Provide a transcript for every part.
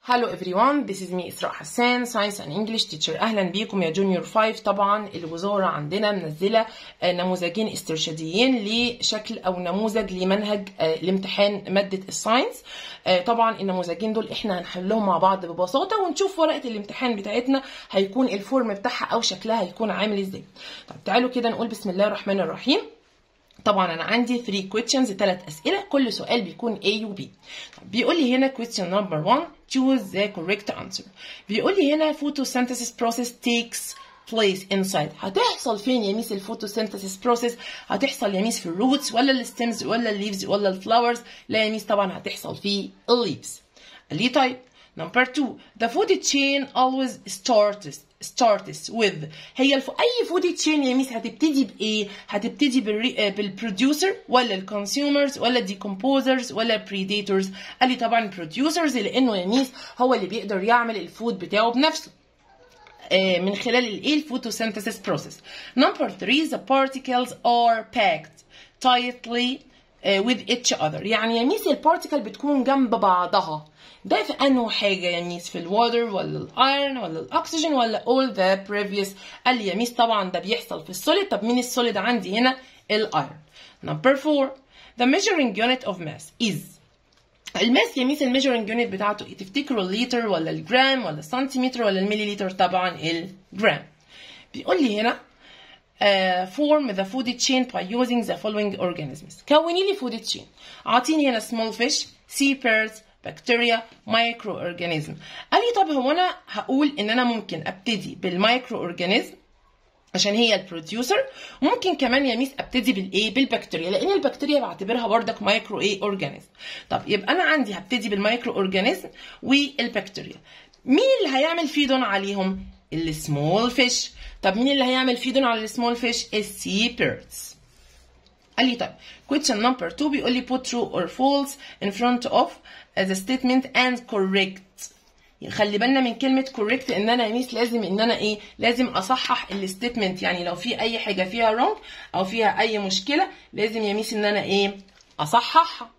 Hello everyone, this is me إسراء حسان Science and English teacher أهلا بيكم يا جونيور 5 طبعا الوزارة عندنا منزلة آه، نموذجين استرشاديين لشكل أو نموذج لمنهج آه، الامتحان مادة الساينس آه، طبعا النموذجين دول احنا هنحلهم مع بعض ببساطة ونشوف ورقة الامتحان بتاعتنا هيكون الفورم بتاعها أو شكلها هيكون عامل ازاي طب تعالوا كده نقول بسم الله الرحمن الرحيم طبعا انا عندي 3 questions ثلاث اسئله كل سؤال بيكون A و B طب بيقول لي هنا question number 1 choose the correct answer بيقول لي هنا photosynthesis process takes place inside هتحصل فين يا ميس الفوتوسينثيسيس بروسيس هتحصل يا ميس في الروتس ولا الستيمز ولا الليفز ولا الفلاورز لا يا ميس طبعا هتحصل في الليفز اللي طيب Number two, the food chain always starts starts with هي الف... اي فود تشين يا ميس هتبتدي بايه؟ هتبتدي بالري... بالبروديوسر ولا الكونسيومرز ولا الديكومبوزرز ولا البريديتورز؟ قال لي طبعا البروديوسرز لانه يا ميس هو اللي بيقدر يعمل الفود بتاعه بنفسه. آه، من خلال الايه الفوتوسينثيسيس بروسيس. Number three, the particles are packed tightly uh, with each other. يعني يا ميس البارتيكل بتكون جنب بعضها. ده في انه حاجه يا ميس في الواتر ولا الايرون ولا الاكسجين ولا all the previous قال لي يا ميس طبعا ده بيحصل في السوليد طب مين السوليد عندي هنا الايرون number four the measuring unit of mass is الماس يا ميس الميجرنج يونت بتاعته ايه تفتكروا الليتر ولا الجرام ولا السنتيمتر ولا المليليتر طبعا الجرام بيقول لي هنا uh, form the food chain by using the following organisms كوني لي food chain اعطيني هنا small fish sea birds بكتيريا مايكرو اورجانيزم قال لي طب هو انا هقول ان انا ممكن ابتدي بالمايكرو اورجانيزم عشان هي البروديوسر ممكن كمان يا ميس ابتدي بالايه بالبكتيريا لان البكتيريا بعتبرها بردك مايكرو ايه اورجانيزم طب يبقى انا عندي هبتدي بالمايكرو اورجانيزم والبكتيريا مين اللي هيعمل فيدون عليهم السمول فيش طب مين اللي هيعمل فيدون على السمول فيش السي بيردز قال لي طيب question number 2 بيقول لي put true or false in front of the statement and correct خلي بالنا من كلمة correct ان انا يا ميس لازم ان انا ايه لازم اصحح الستيتمنت يعني لو في اي حاجة فيها wrong او فيها اي مشكلة لازم يا ميس ان انا ايه اصححها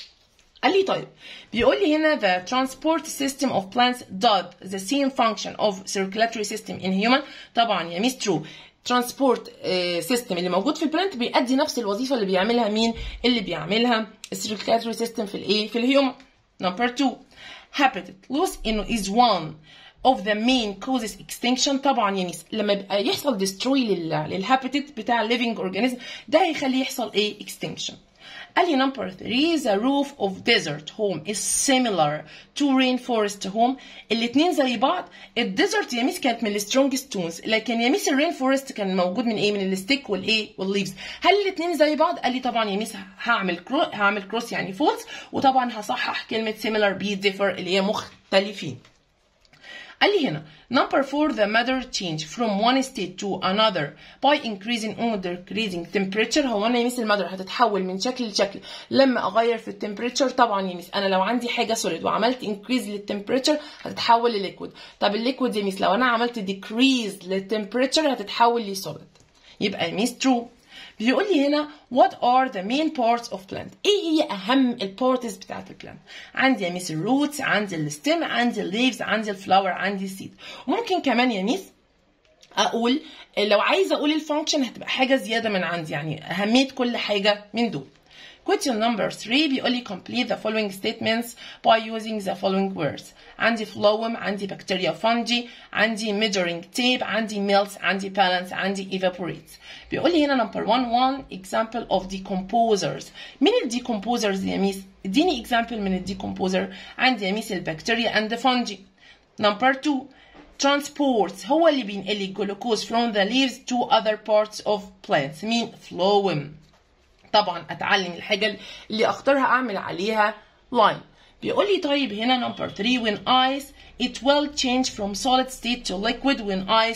قال لي طيب بيقول لي هنا the transport system of plants does the same function of circulatory system in human طبعا يا ميس true ترانسبورت سيستم اللي موجود في البلانت بيأدي نفس الوظيفه اللي بيعملها مين اللي بيعملها السيركلاتوري سيستم في الايه في الهيومن نمبر 2 habitat loss انه is one of the main causes extinction طبعا يعني لما يبقى يحصل destroy لل للهابيتات بتاع الليفنج اورجانيزم ده هيخليه يحصل ايه extinction قال لي number 3 the roof of desert home is similar to rainforest home الاتنين زي بعض الديزرت يا ميس كانت من السترونجست تونز لكن يا ميس الرين فورست كان موجود من ايه من الستيك والايه والليفز هل الاتنين زي بعض قال لي طبعا يا ميس هعمل كرو هعمل كروس يعني فولس وطبعا هصحح كلمه similar be differ اللي هي مختلفين قال لي هنا number four the matter change from one state to another by increasing or decreasing temperature هو انا يا ميس المادر هتتحول من شكل لشكل لما اغير في التمبريتشر طبعا يا ميس انا لو عندي حاجه سوليد وعملت increase للتمبريتشر هتتحول لليكويد طب الليكويد يا ميس لو انا عملت decrease للتمبريتشر هتتحول لسوليد يبقى يا ميس true بيقول لي هنا what are the main parts of plant ايه هي اهم البارتس بتاعت البلانت عندي يا ميس الروتس عندي الستيم عندي الليفز عندي الفلاور عندي السيد ممكن كمان يا ميس اقول لو عايزه اقول الفانكشن هتبقى حاجه زياده من عندي يعني اهميه كل حاجه من دول Question number 3 بيقول لي complete the following statements by using the following words. عندي phloem، عندي bacteria fungi، عندي measuring tape، عندي melts، عندي balance، عندي evaporates. بيقول لي هنا number 1 one example of decomposers. مين ال decomposers يا ميس؟ اديني example من ال decomposer. عندي يا ميس البكتيريا and the fungi. Number 2 transports هو اللي بينقل لي الجلوكوز from the leaves to other parts of plants. مين؟ phloem. طبعا اتعلم الحاجه اللي اختارها اعمل عليها لاين بيقول لي طيب هنا نمبر 3 when ice it will change from solid state to liquid when ice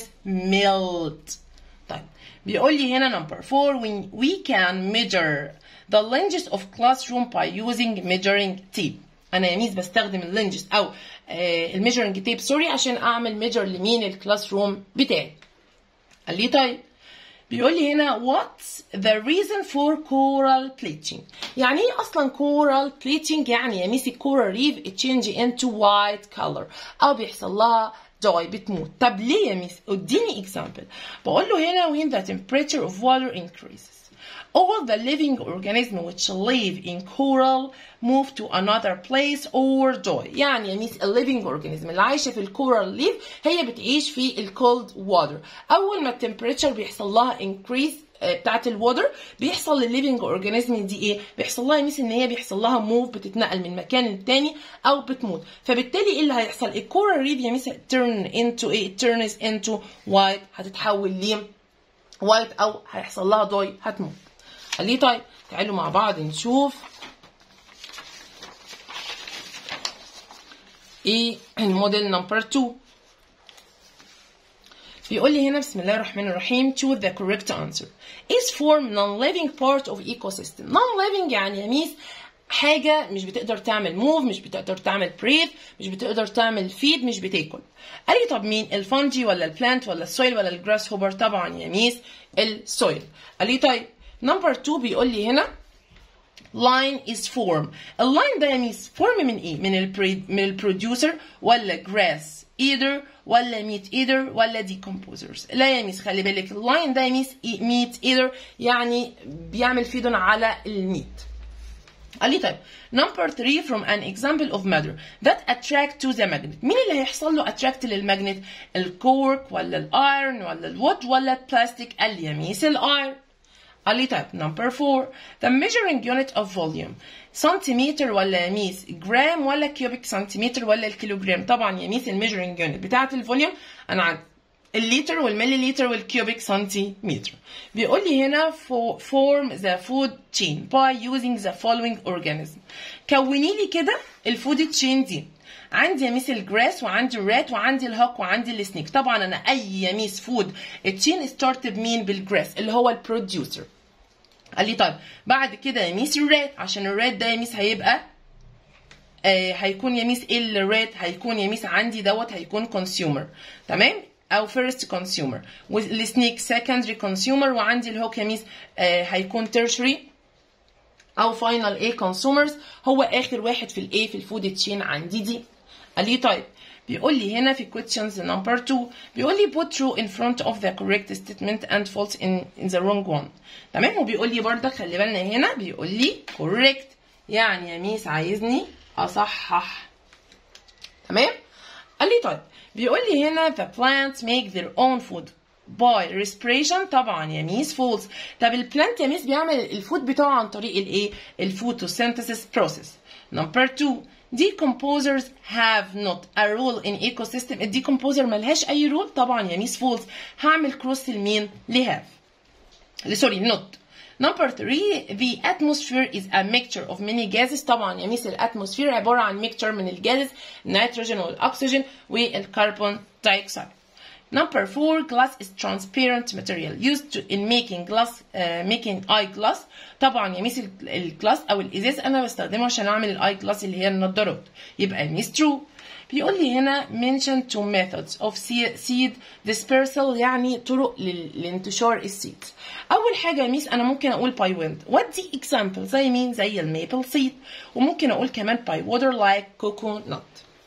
melt طيب بيقول لي هنا نمبر 4 when we can measure the lenses of classroom by using measuring tape انا يا ميس بستخدم اللينجز او الميجرنج تيب سوري عشان اعمل ميجر لمين الكلاس روم بتاعي قال لي طيب بيقول لي هنا what's the reason for coral bleaching يعني ايه اصلا coral bleaching يعني يا ميسي coral reef it change into white color او بيحصل لها داي بتموت طب ليه يا ميس اديني example بقول له هنا when the temperature of water increases all the living organisms which live in coral move to another place or die يعني يا ميس ال living organism اللي عايشه في الكورال ليف هي بتعيش في الكولد واتر اول ما التمبريتشر بيحصل لها increase بتاعت الوتر بيحصل للليفنج اورجانيزم دي ايه بيحصل لها ميس ان هي بيحصل لها موف بتتنقل من مكان للتاني او بتموت فبالتالي ايه اللي هيحصل الكورال ريف يا ميس تيرن انتو ايه تيرنز انتو وايت هتتحول ل وايت او هيحصل لها داي هتموت خليه طيب تعالوا مع بعض نشوف ايه الموديل نمبر 2 بيقول لي هنا بسم الله الرحمن الرحيم choose the correct answer is form non-living part of ecosystem non-living يعني يا ميس حاجة مش بتقدر تعمل موف مش بتقدر تعمل بريث مش بتقدر تعمل فيد مش بتاكل قال لي طب مين الفانجي ولا البلانت ولا السويل ولا الجراس هوبر طبعا يا ميس السويل قال لي طيب نمبر 2 بيقول لي هنا line is form اللاين ده يا ميس form من ايه من البري من البروديوسر ولا grass either ولا meat either ولا decomposers لا يا ميس خلي بالك اللاين ده يا ميس meat either يعني بيعمل فيدون على الميت قال لي طيب number 3 from an example of matter that attract to the magnet مين اللي هيحصل له attract للمagnet الكورك ولا الايرون ولا الوود ولا البلاستيك قال لي يا ميس الايرون قال لي طيب number 4 the measuring unit of volume سنتيمتر ولا يا ميس جرام ولا كيوبيك سنتيمتر ولا الكيلوجرام طبعا يا ميس الميجرنج يونت بتاعه الفوليوم انا عندي الليتر والملي لتر والكيوبيك سنتيمتر بيقول لي هنا form the food chain by using the following organism كوني لي كده الفود تشين دي عندي يا ميس الجراس وعندي الرات وعندي الهوك وعندي السنيك طبعا انا اي يا ميس فود التشين ستارت بمين بالجراس اللي هو البروديوسر قال لي طيب بعد كده يا ميس الرات عشان الرات ده يا ميس هيبقى آه هيكون يا ميس ايه الرات هيكون يا ميس عندي دوت هيكون كونسيومر تمام او فيرست كونسيومر والسنيك سكندري كونسيومر وعندي الهوك يا ميس آه هيكون تيرشري او فاينل ايه كونسيومرز هو اخر واحد في الايه في الفود تشين عندي دي قال لي طيب بيقول لي هنا في questions number 2 بيقول لي put true in front of the correct statement and false in, in the wrong one تمام وبيقول لي برضك خلي بالنا هنا بيقول لي correct يعني يا ميس عايزني اصحح تمام قال لي طيب بيقول لي هنا the plants make their own food by respiration طبعا يا ميس false طب البلانت يا ميس بيعمل الفود بتاعه عن طريق الايه الفوتوسينثيسيس process number 2 decomposers have not a role in ecosystem الديكمبوزر ملهاش اي رول طبعا يا ميس فولز هعمل كروس لمين لهاف سوري not Number three, the atmosphere is a mixture of many gases. طبعا يا ميس الاتموسفير عبارة عن mixture من الجازز النيتروجين والأكسجين والكربون دايوكسيد. Number four, glass is transparent material used to, in making glass uh, making eyeglass. طبعا يا ميس الجلاس او الازاز انا بستخدمه عشان اعمل الاي جلاس اللي هي النضارات يبقى يا ميس true. بيقول لي هنا mention two methods of seed dispersal يعني طرق لانتشار السيد. اول حاجه يا ميس انا ممكن اقول باي ويند ودي اكزامبل زي مين زي الميبل سيد وممكن اقول كمان باي ووتر لايك كوكو نوت.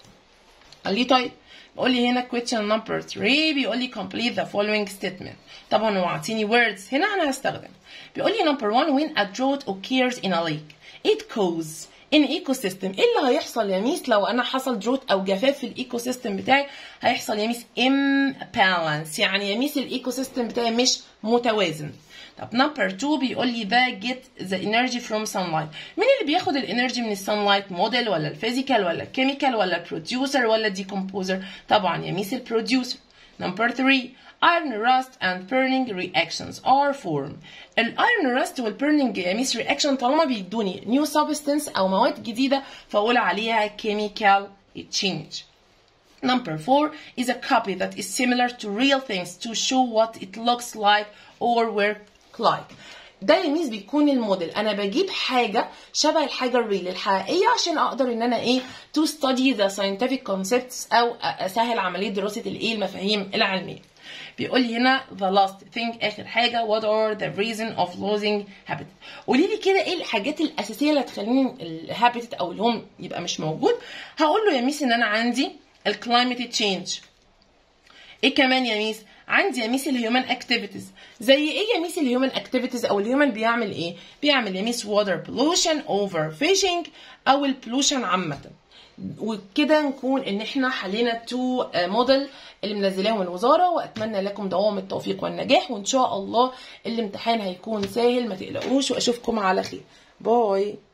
قال لي طيب بيقول لي هنا question number 3 بيقول لي complete the following statement طبعا هو عاطيني words هنا انا هستخدم بيقول لي number 1 when a drought occurs in a lake it causes in ecosystem ايه اللي هيحصل يا ميس لو انا حصل دروت او جفاف في الايكو سيستم بتاعي هيحصل يا ميس imbalance يعني يا ميس الايكو سيستم بتاعي مش متوازن طب نمبر 2 بيقول لي ده get the energy from sunlight مين اللي بياخد الانرجي من السانلايت موديل ولا الفيزيكال ولا الكيميكال ولا البروديوسر ولا الديكمبوزر طبعا يا ميس البروديوسر نمبر 3 iron rust and burning reactions are formed الايرون rust والبيرنينج يا ميس reaction طالما بيدوني new substance او مواد جديده فاقول عليها chemical change Number four is a copy that is similar to real things to show what it looks like or work like. ده يا ميس بيكون الموديل انا بجيب حاجه شبه الحاجه الريل الحقيقيه عشان اقدر ان انا ايه to study the scientific concepts او اسهل عمليه دراسه الايه المفاهيم العلميه بيقول لي هنا the last thing اخر حاجه what are the reason of losing habit قولي لي كده ايه الحاجات الاساسيه اللي هتخليني الهابيت او الهوم يبقى مش موجود هقول له يا ميس ان انا عندي الكلايمت تشينج ايه كمان يا ميس عندي يا ميس الهيومن اكتيفيتيز زي ايه يا ميس الهيومن اكتيفيتيز او الهيومن بيعمل ايه بيعمل يا ميس ووتر بولوشن اوفر فيشنج او البولوشن عامه وكده نكون ان احنا حلينا تو موديل اللي منزلاهم الوزاره واتمنى لكم دوام التوفيق والنجاح وان شاء الله الامتحان هيكون سهل ما تقلقوش واشوفكم على خير باي